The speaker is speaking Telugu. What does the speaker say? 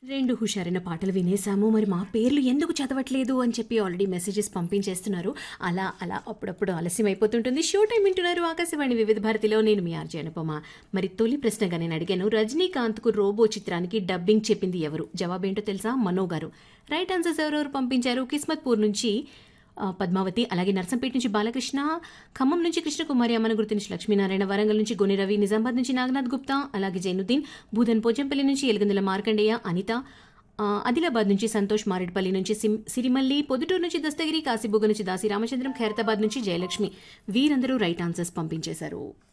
రెండు హుషారైన పాటలు వినేసాము మరి మా పేర్లు ఎందుకు చదవట్లేదు అని చెప్పి ఆల్రెడీ మెసేజెస్ పంపించేస్తున్నారు అలా అలా అప్పుడప్పుడు ఆలస్యం అయిపోతుంటుంది షో టైం వింటున్నారు ఆకాశవాణి వివిధ భారతిలో నేను మీ ఆర్జే అనుపమ మరి తొలి ప్రశ్నగా నేను అడిగాను రజనీకాంత్కు రోబో చిత్రానికి డబ్బింగ్ చెప్పింది ఎవరు జవాబేంటో తెలుసా మనో గారు రైట్ ఆన్సర్స్ ఎవరెవరు పంపించారు కిస్మత్పూర్ నుంచి ఆ, పద్మావతి అలాగే నర్సంపేట నుంచి బాలకృష్ణ ఖమ్మం నుంచి కృష్ణకుమారి అమ్మనగుర్తి నుంచి లక్ష్మీనారాయణ వరంగల్ నుంచి గొని రవి నిజామాబాద్ నుంచి నాగనాథ్ గుప్తా అలాగే జైనుద్దీన్ భూధన్ పోచంపల్లి నుంచి ఎలుగందుల మార్కండేయ అనిత ఆ, ఆదిలాబాద్ నుంచి సంతోష్ మారేడ్పల్లి నుంచి సిమ్- సిరిమల్లి పొదుటూరు నుంచి దస్తగిరి కాశీబుగ్గ నుంచి దాసి రామచంద్రం ఖైరతాబాద్ నుంచి జయలక్ష్మి వీరందరూ రైట్ ఆన్సర్స్ పంపించేశారు